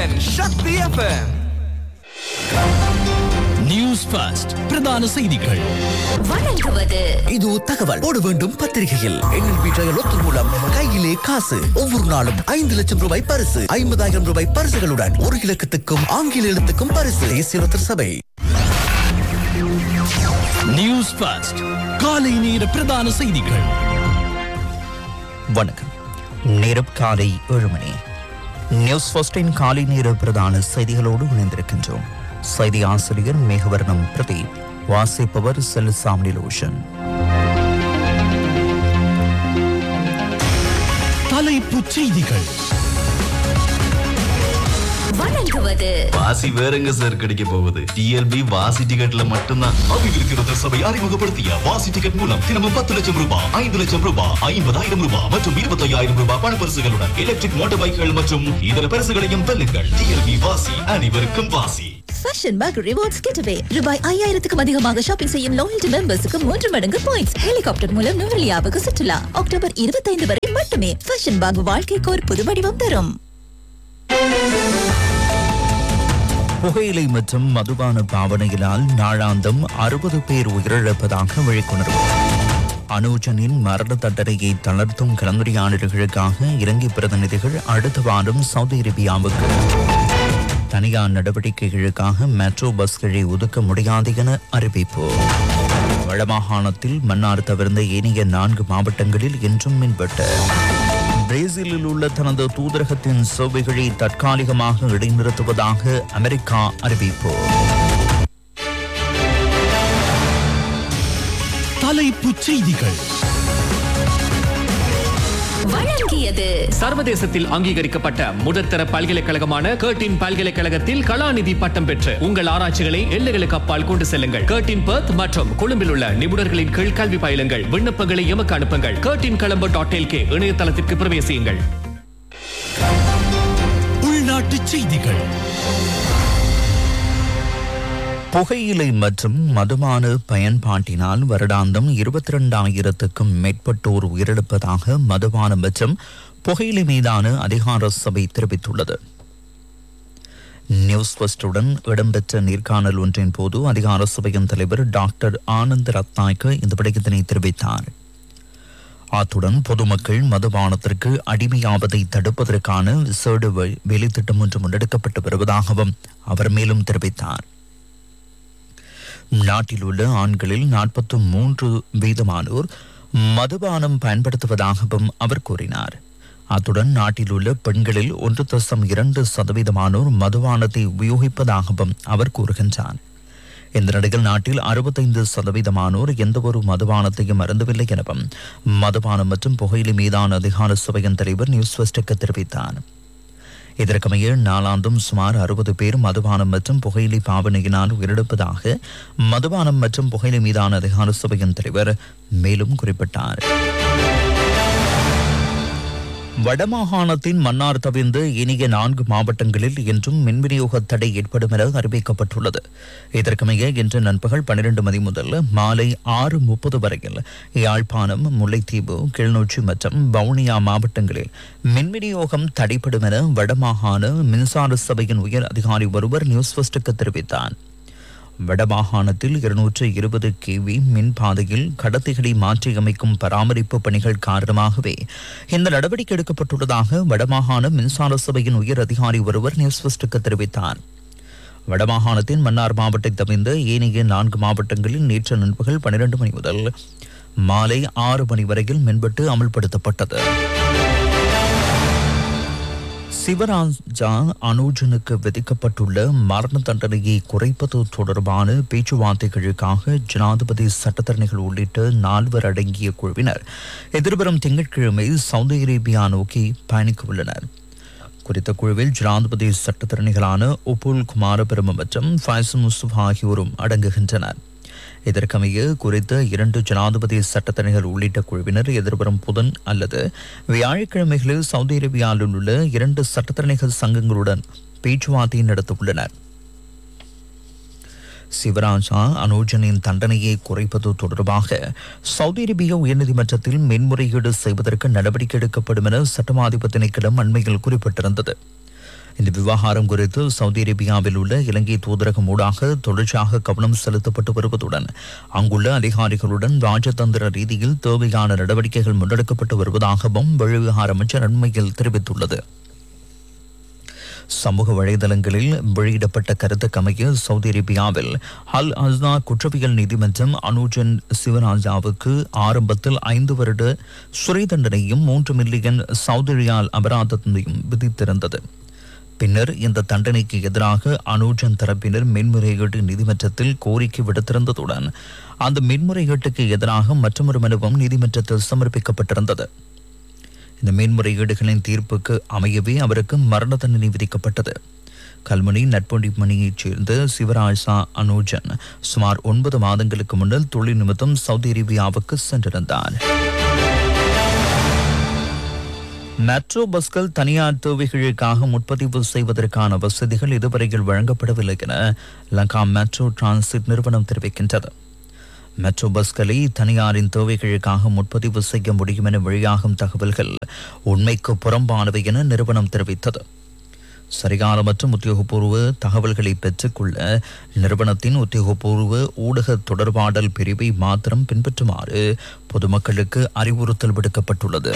and Shakti FM. News first பிரதான செய்திகள் வழங்குவது இது தகவல் போட வேண்டும் பத்திரிகையில் என்எல்பி ட்ரையல் ஒத்து மூலம் கையிலே காசு ஒவ்வொரு நாளும் ஐந்து லட்சம் ரூபாய் பரிசு ஐம்பதாயிரம் ரூபாய் பரிசுகளுடன் ஒரு இலக்கத்துக்கும் ஆங்கில எழுத்துக்கும் பரிசு தேசிய ஒருத்தர் சபை நியூஸ் ஃபர்ஸ்ட் காலை நேர பிரதான செய்திகள் வணக்கம் நேரம் காலை ஏழு மணி நியூஸ் ஃபர்ஸ்டின் காலை நேர பிரதான செய்திகளோடு இணைந்திருக்கின்றோம் செய்தி ஆசிரியர் மேகவர்ணம் பிரதீப் வாசிப்பவர் செல்சாமணி லோஷன் தலைப்புச் செய்திகள் வழங்குவது வாசி வேறங்க சார் கிடைக்க போகுது டிஎல்பி வாசி டிக்கெட்ல மட்டும்தான் அபிவிருத்தி சபை அறிமுகப்படுத்திய வாசி டிக்கெட் மூலம் தினமும் பத்து லட்சம் ரூபாய் ஐந்து லட்சம் ரூபாய் ஐம்பதாயிரம் ரூபாய் மற்றும் இருபத்தையாயிரம் ரூபாய் பணப்பரிசுகளுடன் எலக்ட்ரிக் மோட்டார் பைக்குகள் மற்றும் இதர பரிசுகளையும் வெல்லுங்கள் டிஎல்பி வாசி அனைவருக்கும் வாசி ஃபேஷன் பேக் ரிவார்ட்ஸ் கிட்டவே ரூபாய் ஐயாயிரத்துக்கும் அதிகமாக ஷாப்பிங் செய்யும் லாயல்டி மெம்பர்ஸுக்கு மூன்று மடங்கு பாயிண்ட்ஸ் ஹெலிகாப்டர் மூலம் நுவலியாவுக்கு சுற்றுலா அக்டோபர் இருபத்தைந்து வரை மட்டுமே ஃபேஷன் பேக் வாழ்க்கைக்கு ஒரு புது வடிவம் தரும் புகையிலை மற்றும் மதுபான பாவனையினால் நாளாந்தம் அறுபது பேர் உயிரிழப்பதாக விழிப்புணர்வு அனுஜனின் மரண தண்டனையை தளர்த்தும் கலந்துரையாடல்களுக்காக இலங்கை பிரதிநிதிகள் அடுத்த வாரம் சவுதி அரேபியாவுக்கு தனியார் நடவடிக்கைகளுக்காக மெட்ரோ பஸ்களை ஒதுக்க முடியாது என அறிவிப்பு வடமாகாணத்தில் மன்னார் தவிர்ந்த ஏனைய நான்கு மாவட்டங்களில் இன்றும் மின்வெட்டு பிரேசிலில் உள்ள தனது தூதரகத்தின் சேவைகளை தற்காலிகமாக இடைநிறுத்துவதாக அமெரிக்கா அறிவிப்பு தலைப்புச் செய்திகள் வழங்கியது சர்வதேசத்தில் அங்கீகரிக்கப்பட்ட முதற்தர பல்கலைக்கழகமான கேர்டின் பல்கலைக்கழகத்தில் கலாநிதி பட்டம் பெற்று உங்கள் ஆராய்ச்சிகளை எல்லைகளுக்கு அப்பால் கொண்டு செல்லுங்கள் கேர்டின் பர்த் மற்றும் கொழும்பில் உள்ள நிபுணர்களின் கீழ் கல்வி பயிலுங்கள் விண்ணப்பங்களை எமக்கு அனுப்புங்கள் கேர்டின் கலம்பு டாட் எல்கே இணையதளத்திற்கு பிரவேசியுங்கள் உள்நாட்டுச் செய்திகள் புகையிலை மற்றும் மதுபான பயன்பாட்டினால் வருடாந்தம் இருபத்தி ரெண்டாயிரத்துக்கும் மேற்பட்டோர் உயிரிழப்பதாக மதுபான மற்றும் புகையிலை மீதான அதிகார சபை தெரிவித்துள்ளது நியூஸ் ஃபர்ஸ்டுடன் இடம்பெற்ற நேர்காணல் ஒன்றின் போது அதிகார சபையின் தலைவர் டாக்டர் ஆனந்த் ரத்நாயக்க இந்த விடயத்தினை தெரிவித்தார் அத்துடன் பொதுமக்கள் மதுபானத்திற்கு அடிமையாவதை தடுப்பதற்கான விசேட வே- வேலைத்திட்டம் ஒன்று முன்னெடுக்கப்பட்டு வருவதாகவும் அவர் மேலும் தெரிவித்தார் நாட்டில் உள்ள ஆண்களில் நாற்பத்து மூன்று வீதமானோர் மதுபானம் பயன்படுத்துவதாகவும் அவர் கூறினார் அத்துடன் நாட்டில் உள்ள பெண்களில் ஒன்று தசம் இரண்டு சதவீதமானோர் மதுபானத்தை உபயோகிப்பதாகவும் அவர் கூறுகின்றார் இந்த நிலையில் நாட்டில் அறுபத்தைந்து சதவீதமானோர் எந்தவொரு மதுபானத்தையும் அருந்தவில்லை எனவும் மதுபானம் மற்றும் புகையிலை மீதான அதிகார சபையின் தலைவர் நியூஸ் ஃபர்ஸ்டுக்கு தெரிவித்தார் இதற்கமைய நாளாந்தும் சுமார் அறுபது பேர் மதுபானம் மற்றும் புகையிலை பாவனையினால் உயிரிழப்பதாக மதுபானம் மற்றும் புகையிலை மீதான அதிகார சபையின் தலைவர் மேலும் குறிப்பிட்டார் வடமாகாணத்தின் மன்னார் தவிர்ந்து இனிய நான்கு மாவட்டங்களில் இன்றும் மின் விநியோக தடை ஏற்படும் என அறிவிக்கப்பட்டுள்ளது இதற்கமைய இன்று நண்பகல் பன்னிரண்டு மணி முதல் மாலை ஆறு முப்பது வரையில் யாழ்ப்பாணம் முல்லைத்தீவு கிளிநொச்சி மற்றும் வவுனியா மாவட்டங்களில் மின் விநியோகம் தடைப்படும் என வடமாகாண மின்சார சபையின் உயர் அதிகாரி ஒருவர் நியூஸ் ஃபர்ஸ்டுக்கு தெரிவித்தார் வடமாகாணத்தில் இருநூற்று இருபது கேவி மின் பாதையில் கடத்திகளை மாற்றியமைக்கும் பராமரிப்பு பணிகள் காரணமாகவே இந்த நடவடிக்கை எடுக்கப்பட்டுள்ளதாக வடமாகாண மின்சார சபையின் உயர் அதிகாரி ஒருவர் நியூஸ் ஃபர்ஸ்டுக்கு தெரிவித்தார் வடமாகாணத்தின் மன்னார் மாவட்டத்தை தவிர்ந்த ஏனைய நான்கு மாவட்டங்களில் நேற்று நண்பகல் பன்னிரண்டு மணி முதல் மாலை ஆறு மணி வரையில் மின்வெட்டு அமல்படுத்தப்பட்டது சிவராஜா அனுஜனுக்கு விதிக்கப்பட்டுள்ள மரண தண்டனையை குறைப்பது தொடர்பான பேச்சுவார்த்தைகளுக்காக ஜனாதிபதி சட்டத்தரணிகள் உள்ளிட்ட நால்வர் அடங்கிய குழுவினர் எதிர்வரும் திங்கட்கிழமை சவுதி அரேபியா நோக்கி பயணிக்க உள்ளனர் குறித்த குழுவில் ஜனாதிபதி சட்டத்தரணிகளான உப்புல் குமாரபெரும மற்றும் ஃபைசல் முஸ்தபா ஆகியோரும் அடங்குகின்றனர் இதற்கமைய குறித்த இரண்டு ஜனாதிபதி சட்டத்தரணிகள் உள்ளிட்ட குழுவினர் எதிர்வரும் புதன் அல்லது வியாழக்கிழமைகளில் சவுதி அரேபியாவில் உள்ள இரண்டு சட்டத்தரணிகள் சங்கங்களுடன் பேச்சுவார்த்தை நடத்த உள்ளனர் சிவராஜா அனோஜனின் தண்டனையை குறைப்பது தொடர்பாக சவுதி அரேபிய உயர்நீதிமன்றத்தில் மேன்முறையீடு செய்வதற்கு நடவடிக்கை எடுக்கப்படும் என சட்டமாதிப திணைக்களம் அண்மையில் குறிப்பிட்டிருந்தது இந்த விவகாரம் குறித்து சவுதி அரேபியாவில் உள்ள இலங்கை தூதரகம் ஊடாக தொடர்ச்சியாக கவனம் செலுத்தப்பட்டு வருவதுடன் அங்குள்ள அதிகாரிகளுடன் ராஜதந்திர ரீதியில் தேவையான நடவடிக்கைகள் முன்னெடுக்கப்பட்டு வருவதாகவும் வெளிவிவகார அமைச்சர் அண்மையில் தெரிவித்துள்ளது சமூக வலைதளங்களில் வெளியிடப்பட்ட கருத்துக்கமைய சவுதி அரேபியாவில் அல் அஸ்னா குற்றவியல் நீதிமன்றம் அனுஜன் சிவராஜாவுக்கு ஆரம்பத்தில் ஐந்து வருட சிறை தண்டனையும் மூன்று மில்லியன் சவுதி ரியால் அபராதத்தையும் விதித்திருந்தது பின்னர் இந்த தண்டனைக்கு எதிராக அனுஜன் தரப்பினர் மேன்முறையீட்டு நீதிமன்றத்தில் கோரிக்கை விடுத்திருந்ததுடன் அந்த மேன்முறையீட்டுக்கு எதிராக மற்றொரு மனுவும் நீதிமன்றத்தில் சமர்ப்பிக்கப்பட்டிருந்தது இந்த மேன்முறையீடுகளின் தீர்ப்புக்கு அமையவே அவருக்கு மரண தண்டனை விதிக்கப்பட்டது கல்முனை நட்பொண்டிமணியைச் சேர்ந்த சிவராஜா அனுஜன் சுமார் ஒன்பது மாதங்களுக்கு முன்னர் தொழில் நிமித்தம் சவுதி அரேபியாவுக்கு சென்றிருந்தார் மெட்ரோ பஸ்கள் தனியார் தேவைகளுக்காக முன்பதிவு செய்வதற்கான வசதிகள் இதுவரையில் வழங்கப்படவில்லை என லங்கா மெட்ரோ டிரான்சிட் நிறுவனம் தெரிவிக்கின்றது மெட்ரோ பஸ்களை தனியாரின் தேவைகளுக்காக முன்பதிவு செய்ய முடியும் என வெளியாகும் தகவல்கள் உண்மைக்கு புறம்பானவை என நிறுவனம் தெரிவித்தது சரியான மற்றும் உத்தியோகபூர்வ தகவல்களை பெற்றுக்கொள்ள நிறுவனத்தின் உத்தியோகபூர்வ ஊடக தொடர்பாடல் பிரிவை மாத்திரம் பின்பற்றுமாறு பொதுமக்களுக்கு அறிவுறுத்தல் விடுக்கப்பட்டுள்ளது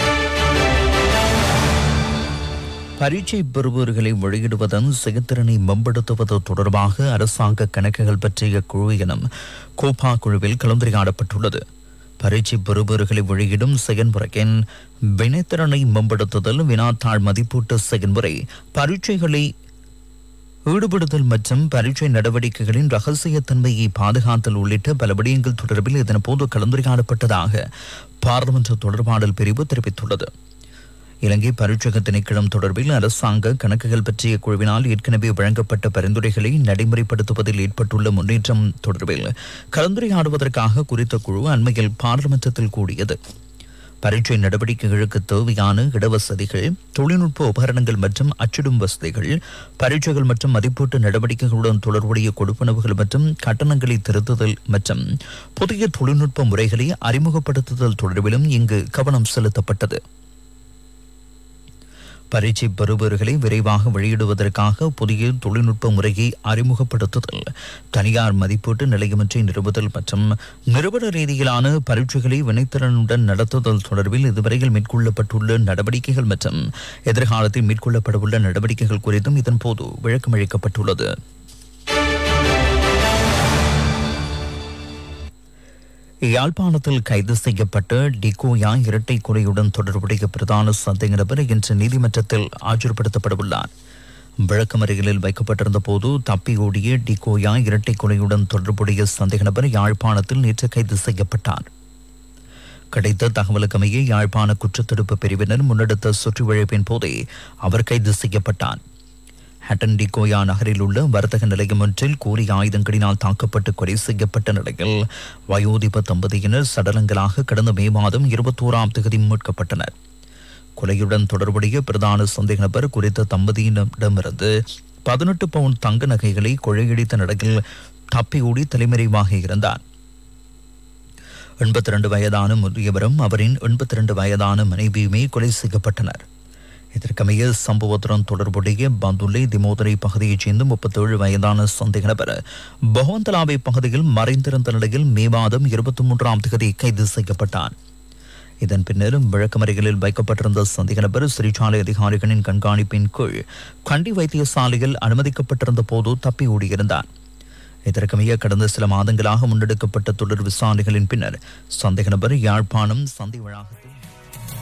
பரீட்சை பெறுபவர்களை வெளியிடுவதன் செயற்திறனை மேம்படுத்துவது தொடர்பாக அரசாங்க கணக்குகள் பற்றிய குழு எனும் கோபா குழுவில் கலந்துரையாடப்பட்டுள்ளது பரீட்சை பெறுபவர்களை வெளியிடும் செயல்முறையின் வினைத்திறனை மேம்படுத்துதல் வினாத்தாள் மதிப்பீட்டு செயல்முறை பரீட்சைகளை ஈடுபடுதல் மற்றும் பரீட்சை நடவடிக்கைகளின் ரகசியத்தன்மையை பாதுகாத்தல் உள்ளிட்ட பல விடயங்கள் தொடர்பில் இதன்போது கலந்துரையாடப்பட்டதாக பாராளுமன்ற தொடர்பாடல் பிரிவு தெரிவித்துள்ளது இலங்கை பரீட்சக திணைக்களம் தொடர்பில் அரசாங்க கணக்குகள் பற்றிய குழுவினால் ஏற்கனவே வழங்கப்பட்ட பரிந்துரைகளை நடைமுறைப்படுத்துவதில் ஏற்பட்டுள்ள முன்னேற்றம் தொடர்பில் கலந்துரையாடுவதற்காக குறித்த குழு அண்மையில் பாராளுமன்றத்தில் கூடியது பரீட்சை நடவடிக்கைகளுக்கு தேவையான இடவசதிகள் தொழில்நுட்ப உபகரணங்கள் மற்றும் அச்சிடும் வசதிகள் பரீட்சைகள் மற்றும் மதிப்பீட்டு நடவடிக்கைகளுடன் தொடர்புடைய கொடுப்பனவுகள் மற்றும் கட்டணங்களை திருத்துதல் மற்றும் புதிய தொழில்நுட்ப முறைகளை அறிமுகப்படுத்துதல் தொடர்பிலும் இங்கு கவனம் செலுத்தப்பட்டது பரீட்சை பெறுபவர்களை விரைவாக வெளியிடுவதற்காக புதிய தொழில்நுட்ப முறையை அறிமுகப்படுத்துதல் தனியார் மதிப்பீட்டு நிலையமற்றை நிறுவுதல் மற்றும் நிறுவன ரீதியிலான பரீட்சைகளை வினைத்திறனுடன் நடத்துதல் தொடர்பில் இதுவரையில் மேற்கொள்ளப்பட்டுள்ள நடவடிக்கைகள் மற்றும் எதிர்காலத்தில் மேற்கொள்ளப்படவுள்ள நடவடிக்கைகள் குறித்தும் இதன்போது விளக்கமளிக்கப்பட்டுள்ளது யாழ்ப்பாணத்தில் கைது செய்யப்பட்ட டிகோயா இரட்டை கொலையுடன் தொடர்புடைய பிரதான சந்தேக நபர் இன்று நீதிமன்றத்தில் ஆஜர்படுத்தப்படவுள்ளார் விளக்கமறியலில் வைக்கப்பட்டிருந்த போது தப்பி ஓடிய டிகோயா இரட்டை கொலையுடன் தொடர்புடைய சந்தேக நபர் யாழ்ப்பாணத்தில் நேற்று கைது செய்யப்பட்டார் கிடைத்த தகவலுக்கமைய யாழ்ப்பாண குற்றத்தடுப்பு பிரிவினர் முன்னெடுத்த சுற்றுவழைப்பின் போதே அவர் கைது செய்யப்பட்டார் ஹட்டன் டிகோயா நகரில் உள்ள வர்த்தக நிலையம் ஒன்றில் கூறிய ஆயுதங்களினால் தாக்கப்பட்டு கொலை செய்யப்பட்ட நிலையில் வயோதிப தம்பதியினர் சடலங்களாக கடந்த மே மாதம் இருபத்தோராம் தேதி மீட்கப்பட்டனர் கொலையுடன் தொடர்புடைய பிரதான சந்தேக நபர் குறித்த தம்பதியினரிடமிருந்து பதினெட்டு பவுண்ட் தங்க நகைகளை கொள்ளையடித்த நிலையில் தப்பியோடி தலைமறைவாக இருந்தார் எண்பத்தி ரெண்டு வயதான முதியவரும் அவரின் எண்பத்தி ரெண்டு வயதான மனைவியுமே கொலை செய்யப்பட்டனர் இதற்கமைய சம்பவத்துடன் தொடர்புடைய பந்துலை திமோதரை பகுதியைச் சேர்ந்த முப்பத்தேழு வயதான சந்தேக நபர் பகவந்தலாவை பகுதியில் மறைந்திருந்த நிலையில் மே மாதம் இருபத்தி மூன்றாம் தேதி கைது செய்யப்பட்டார் இதன் பின்னர் விளக்கமறைகளில் வைக்கப்பட்டிருந்த சந்தேக நபர் சிறைச்சாலை அதிகாரிகளின் கண்காணிப்பின் கீழ் கண்டி வைத்தியசாலையில் அனுமதிக்கப்பட்டிருந்த போது தப்பி ஓடியிருந்தார் இதற்கமைய கடந்த சில மாதங்களாக முன்னெடுக்கப்பட்ட தொடர் விசாரணைகளின் பின்னர் சந்தேக நபர் யாழ்ப்பாணம் சந்தை வளாகத்தில்